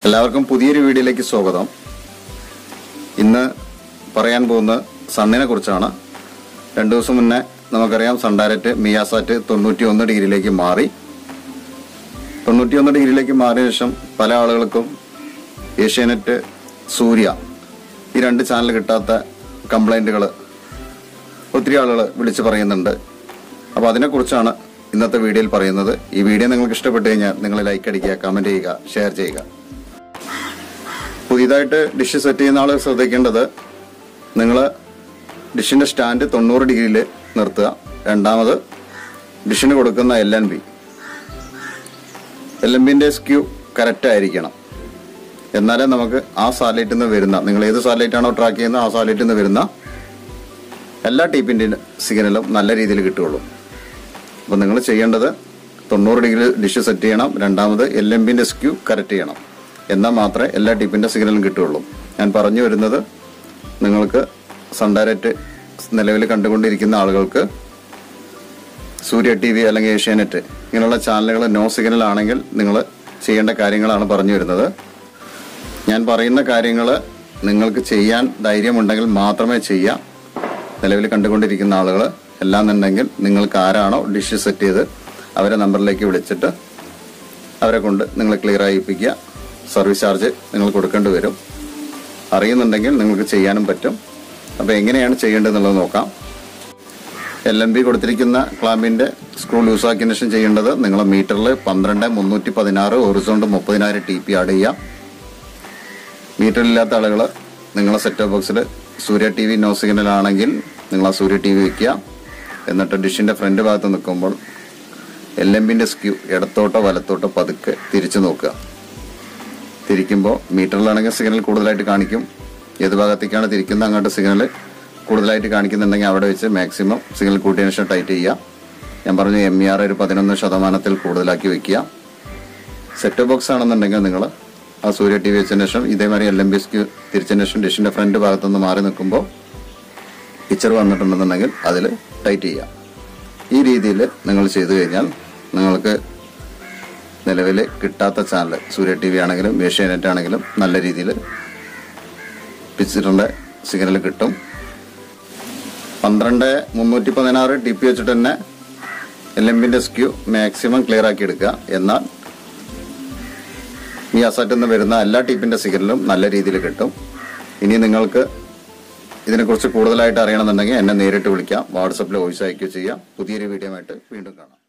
എല്ലാവർക്കും പുതിയൊരു വീഡിയോയിലേക്ക് സ്വാഗതം ഇന്ന് പറയാൻ പോകുന്ന സണ്ണിനെ കുറിച്ചാണ് രണ്ടു ദിവസം മുന്നേ നമുക്കറിയാം സൺ ഡയറക്റ്റ് മിയാസാറ്റ് തൊണ്ണൂറ്റി ഒന്ന് ഡിഗ്രിയിലേക്ക് മാറി തൊണ്ണൂറ്റി ഒന്ന് ഡിഗ്രിയിലേക്ക് മാറിയ ശേഷം പല ആളുകൾക്കും ഏഷ്യാനെറ്റ് സൂര്യ ഈ രണ്ട് ചാനൽ കിട്ടാത്ത കംപ്ലൈൻറ്റുകൾ ഒത്തിരി ആളുകൾ വിളിച്ച് പറയുന്നുണ്ട് അപ്പോൾ അതിനെക്കുറിച്ചാണ് ഇന്നത്തെ വീഡിയോയിൽ പറയുന്നത് ഈ വീഡിയോ നിങ്ങൾക്ക് ഇഷ്ടപ്പെട്ടു കഴിഞ്ഞാൽ നിങ്ങൾ ലൈക്ക് അടിക്കുക കമൻറ്റ് ചെയ്യുക ഷെയർ ചെയ്യുക പുതിയതായിട്ട് ഡിഷ് സെറ്റ് ചെയ്യുന്ന ആൾ ശ്രദ്ധിക്കേണ്ടത് നിങ്ങൾ ഡിഷിൻ്റെ സ്റ്റാൻഡ് തൊണ്ണൂറ് ഡിഗ്രിയിൽ നിർത്തുക രണ്ടാമത് ഡിഷിന് കൊടുക്കുന്ന L N B L N ബിൻ്റെ സ്ക്യൂ കറക്റ്റ് ആയിരിക്കണം എന്നാലേ നമുക്ക് ആ സാറ്റലൈറ്റിൽ നിന്ന് വരുന്ന നിങ്ങൾ ഏത് സാറ്റലൈറ്റ് ആണോ ട്രാക്ക് ചെയ്യുന്നത് ആ സാറ്റലൈറ്റിൽ നിന്ന് വരുന്ന എല്ലാ ടീപ്പിൻ്റെ സിഗ്നലും നല്ല രീതിയിൽ കിട്ടുകയുള്ളൂ അപ്പോൾ നിങ്ങൾ ചെയ്യേണ്ടത് തൊണ്ണൂറ് ഡിഗ്രി ഡിഷ് സെറ്റ് ചെയ്യണം രണ്ടാമത് എൽ എം ബിൻ്റെ സ്ക്യൂ കറക്റ്റ് ചെയ്യണം എന്നാൽ മാത്രമേ എല്ലാ ടീപ്പിൻ്റെ സിഗ്നലും കിട്ടുകയുള്ളൂ ഞാൻ പറഞ്ഞു വരുന്നത് നിങ്ങൾക്ക് സൺ ഡയറക്റ്റ് നിലവിൽ കണ്ടുകൊണ്ടിരിക്കുന്ന ആളുകൾക്ക് സൂര്യ ടി വി അല്ലെങ്കിൽ ഏഷ്യാനെറ്റ് ഇങ്ങനെയുള്ള ചാനലുകൾ നോ സിഗ്നൽ ആണെങ്കിൽ നിങ്ങൾ ചെയ്യേണ്ട കാര്യങ്ങളാണ് പറഞ്ഞു വരുന്നത് ഞാൻ പറയുന്ന കാര്യങ്ങൾ നിങ്ങൾക്ക് ചെയ്യാൻ ധൈര്യമുണ്ടെങ്കിൽ മാത്രമേ ചെയ്യാം നിലവിൽ കണ്ടുകൊണ്ടിരിക്കുന്ന ആളുകൾ എല്ലാന്നുണ്ടെങ്കിൽ നിങ്ങൾക്ക് ആരാണോ ഡിഷ് സെറ്റ് ചെയ്ത് അവരെ നമ്പറിലേക്ക് വിളിച്ചിട്ട് അവരെ കൊണ്ട് നിങ്ങൾ ക്ലിയർ ആയിപ്പിക്കുക സർവീസ് ചാർജ് നിങ്ങൾ കൊടുക്കേണ്ടി വരും അറിയുന്നുണ്ടെങ്കിൽ നിങ്ങൾക്ക് ചെയ്യാനും പറ്റും അപ്പോൾ എങ്ങനെയാണ് ചെയ്യേണ്ടതെന്നുള്ളത് നോക്കാം എൽ എം ബി കൊടുത്തിരിക്കുന്ന ക്ലാമ്പിന്റെ സ്ക്രൂ ലൂസാക്കിയതിനു ശേഷം ചെയ്യേണ്ടത് നിങ്ങൾ മീറ്ററിൽ പന്ത്രണ്ട് മുന്നൂറ്റി പതിനാറ് ഒറിസോണ്ട് മുപ്പതിനായിരം ടി പി ആഡ് ചെയ്യാം മീറ്ററില്ലാത്ത ആളുകൾ നിങ്ങളെ സെറ്റ് ബോക്സിൽ Surya T V no signal ആണെങ്കിൽ നിങ്ങൾ ആ സൂര്യ ടി വി വെക്കുക എന്നിട്ട് ഡിഷിന്റെ ഫ്രണ്ട് ഭാഗത്ത് നിൽക്കുമ്പോൾ എൽ എം ബിന്റെ സ്ക്യൂ ഇടത്തോട്ടോ വലത്തോട്ടോ പതുക്കെ തിരിച്ചു നോക്കുക തിരിക്കുമ്പോൾ മീറ്ററിലാണെങ്കിൽ സിഗ്നൽ കൂടുതലായിട്ട് കാണിക്കും ഏത് ഭാഗത്തേക്കാണ് തിരിക്കുന്നത് അങ്ങോട്ട് സിഗ്നൽ കൂടുതലായിട്ട് കാണിക്കുന്നുണ്ടെങ്കിൽ അവിടെ വെച്ച് മാക്സിമം സിഗ്നൽ കൂട്ടിയതിനു ശേഷം ടൈറ്റ് ചെയ്യുക ഞാൻ പറഞ്ഞു എം ഇ ആർ ഒരു പതിനൊന്ന് ശതമാനത്തിൽ കൂടുതലാക്കി വെക്കുക സെറ്റ് ബോക്സ് ആണെന്നുണ്ടെങ്കിൽ നിങ്ങൾ ആ സൂര്യ ടി വി വെച്ചതിന് ശേഷം ഇതേമാതിരി എൽ എം ബി സ്ക്യൂ തിരിച്ചതിന് ശേഷം ഡിഷിന്റെ ഫ്രണ്ട് ഭാഗത്തുനിന്ന് മാറി നിൽക്കുമ്പോൾ പിക്ചർ വന്നിട്ടുണ്ടെന്നുണ്ടെങ്കിൽ അതിൽ ടൈറ്റ് ചെയ്യുക ഈ രീതിയിൽ നിങ്ങൾ ചെയ്തു കഴിഞ്ഞാൽ നിങ്ങൾക്ക് നിലവിൽ കിട്ടാത്ത ചാനൽ സൂര്യ ടി വി ആണെങ്കിലും ഏഷ്യാനെറ്റ് ആണെങ്കിലും നല്ല രീതിയിൽ പിക്ചറിൻ്റെ സിഗ്നൽ കിട്ടും പന്ത്രണ്ട് മുന്നൂറ്റി പതിനാറ് ടി പി വെച്ചിട്ട് തന്നെ എൽ എം ബിൻ്റെ സ്ക്യൂ മാക്സിമം ക്ലിയർ ആക്കി എടുക്കുക എന്നാൽ ഈ അസറ്റിൽ നിന്ന് വരുന്ന എല്ലാ ടീപ്പിൻ്റെ സിഗ്നലും നല്ല രീതിയിൽ കിട്ടും ഇനി നിങ്ങൾക്ക് ഇതിനെക്കുറിച്ച് കൂടുതലായിട്ട് അറിയണമെന്നുണ്ടെങ്കിൽ എന്നെ നേരിട്ട് വിളിക്കാം വാട്സപ്പിൽ വോയിസ് അയക്കുകയോ ചെയ്യാം പുതിയൊരു വീഡിയോ ആയിട്ട് വീണ്ടും കാണാം